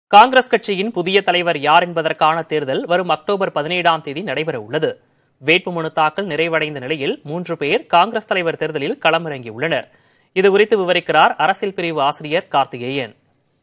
காங்கிரஸ் கட்சியின் புதிய தலைவர் யார் என்பதற்கான தேர்தல் வரும் அக்டோபர் பதினேழாம் தேதி நடைபெற உள்ளது வேட்புமனு தாக்கல் நிறைவடைந்த நிலையில் மூன்று பேர் காங்கிரஸ் தலைவர் தேர்தலில் களமிறங்கியுள்ளனர் இதுகுறித்து விவரிக்கிறார் அரசியல் பிரிவு ஆசிரியர் கார்த்திகேயன்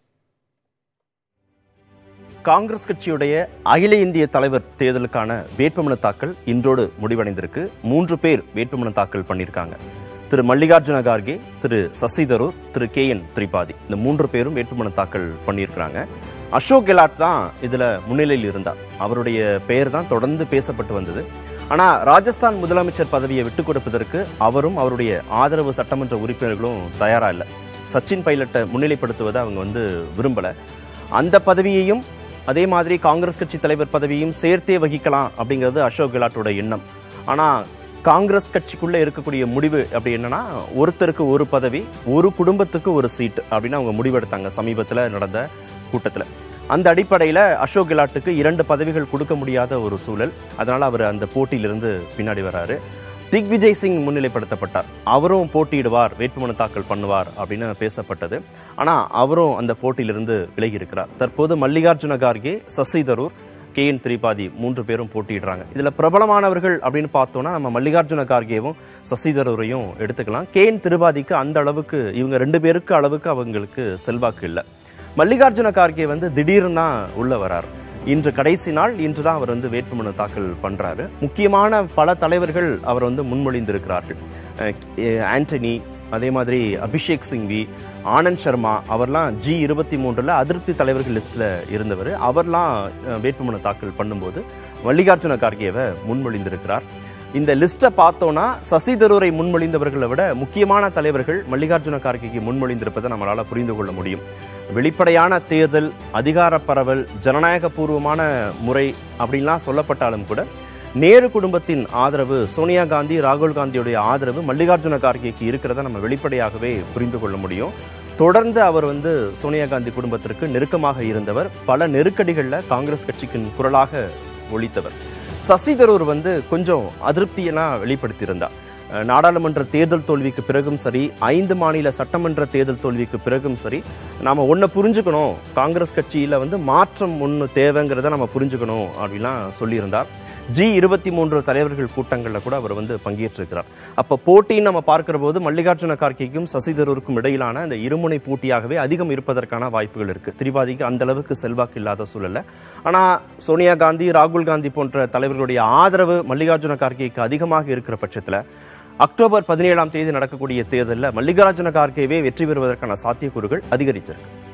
காங்கிரஸ் கட்சியுடைய அகில இந்திய தலைவர் தேர்தலுக்கான வேட்புமனு தாக்கல் இன்றோடு முடிவடைந்திருக்கு மூன்று பேர் வேட்புமனு தாக்கல் பண்ணியிருக்காங்க திரு மல்லிகார்ஜுன கார்கே திரு சசி தரூர் திரு கே என் திரிபாதி இந்த மூன்று பேரும் வேட்புமனு தாக்கல் பண்ணியிருக்கிறாங்க அசோக் கெலாட் தான் இதுல முன்னிலையில் இருந்தார் அவருடைய பெயர் தான் தொடர்ந்து பேசப்பட்டு வந்தது ஆனா ராஜஸ்தான் முதலமைச்சர் பதவியை விட்டுக் கொடுப்பதற்கு அவரும் அவருடைய ஆதரவு சட்டமன்ற உறுப்பினர்களும் தயாரா இல்லை சச்சின் பைலட்டை முன்னிலைப்படுத்துவதை அவங்க வந்து விரும்பல அந்த பதவியையும் அதே மாதிரி காங்கிரஸ் கட்சி தலைவர் பதவியும் சேர்த்தே வகிக்கலாம் அப்படிங்கிறது அசோக் கெலாட்டோட எண்ணம் ஆனா காங்கிரஸ் கட்சிக்குள்ள இருக்கக்கூடிய முடிவு அப்படி என்னன்னா ஒருத்தருக்கு ஒரு பதவி ஒரு குடும்பத்துக்கு ஒரு சீட் அப்படின்னு அவங்க முடிவெடுத்தாங்க சமீபத்துல நடந்த கூட்டத்துல அந்த அடிப்படையில அசோக் கெலாட்டுக்கு இரண்டு பதவிகள் கொடுக்க முடியாத ஒரு சூழல் அதனால அவர் அந்த போட்டியிலிருந்து பின்னாடி வராரு திக்விஜய் சிங் முன்னிலைப்படுத்தப்பட்டார் அவரும் போட்டியிடுவார் வேட்புமனு தாக்கல் பண்ணுவார் அப்படின்னு பேசப்பட்டது ஆனா அவரும் அந்த போட்டியிலிருந்து விலகி இருக்கிறார் தற்போது மல்லிகார்ஜுன கார்கே சசி தரூர் கே என் திரிபாதி மூன்று பேரும் போட்டியிடுறாங்க இதுல பிரபலமானவர்கள் அப்படின்னு பார்த்தோம்னா நம்ம மல்லிகார்ஜுன கார்கேவும் சசி தரூரையும் எடுத்துக்கலாம் கே என் திரிபாதிக்கு அந்த அளவுக்கு இவங்க ரெண்டு பேருக்கு அளவுக்கு அவங்களுக்கு செல்வாக்கு இல்லை மல்லிகார்ஜுன கார்கே வந்து திடீர்னு தான் உள்ள வரார் இன்று கடைசி நாள் இன்று தான் அவர் வந்து வேட்புமனு தாக்கல் பண்றாரு முக்கியமான பல தலைவர்கள் அவர் வந்து முன்மொழிந்திருக்கிறார்கள் அஹ் ஆண்டனி அதே மாதிரி அபிஷேக் சிங்வி ஆனந்த் சர்மா அவர்லாம் ஜி இருபத்தி மூன்றுல அதிருப்தி தலைவர்கள் லிஸ்ட்ல இருந்தவர் அவர்லாம் அஹ், வேட்புமனு தாக்கல் பண்ணும்போது மல்லிகார்ஜுன கார்கேவை முன்மொழிந்திருக்கிறார் இந்த லிஸ்ட்டை பார்த்தோம்னா சசி தரூரை முன்மொழிந்தவர்களை விட முக்கியமான தலைவர்கள் மல்லிகார்ஜுன கார்கேக்கு முன்மொழிந்திருப்பதை நம்மளால புரிந்து கொள்ள முடியும் வெளிப்படையான தேர்தல் அதிகார பரவல் ஜனநாயக பூர்வமான முறை அப்படின்லாம் சொல்லப்பட்டாலும் கூட நேரு குடும்பத்தின் ஆதரவு சோனியா காந்தி ராகுல் காந்தியுடைய ஆதரவு மல்லிகார்ஜுன கார்கேக்கு இருக்கிறத நம்ம வெளிப்படையாகவே புரிந்து கொள்ள முடியும் தொடர்ந்து அவர் வந்து சோனியா காந்தி குடும்பத்திற்கு நெருக்கமாக இருந்தவர் பல நெருக்கடிகளில் காங்கிரஸ் கட்சிக்கு குரலாக ஒழித்தவர் சசி தரூர் வந்து கொஞ்சம் அதிருப்தியெல்லாம் வெளிப்படுத்தியிருந்தார் அஹ் நாடாளுமன்ற தேர்தல் தோல்விக்கு பிறகும் சரி ஐந்து மாநில சட்டமன்ற தேர்தல் தோல்விக்கு பிறகும் சரி நாம ஒன்றை புரிஞ்சுக்கணும் காங்கிரஸ் கட்சியில வந்து மாற்றம் ஒன்று தேவைங்கிறத நம்ம புரிஞ்சுக்கணும் அப்படிலாம் சொல்லியிருந்தார் ஜி இருபத்தி மூன்று தலைவர்கள் கூட்டங்களில் கூட அவர் வந்து பங்கேற்றிருக்கிறார் அப்ப போட்டின்னு நம்ம பார்க்கிற போது மல்லிகார்ஜுன கார்கேக்கும் சசி தரூருக்கும் இடையிலான இந்த இருமுனை போட்டியாகவே அதிகம் இருப்பதற்கான வாய்ப்புகள் இருக்கு திரிபாதிக்கு அந்த அளவுக்கு செல்வாக்கு இல்லாத சூழல்ல ஆனா சோனியா காந்தி ராகுல் காந்தி போன்ற தலைவர்களுடைய ஆதரவு மல்லிகார்ஜுன கார்கேக்கு அதிகமாக இருக்கிற பட்சத்துல அக்டோபர் பதினேழாம் தேதி நடக்கக்கூடிய தேர்தலில் மல்லிகார்ஜுன கார்கேவே வெற்றி பெறுவதற்கான சாத்தியக்கூறுகள் அதிகரிச்சிருக்கு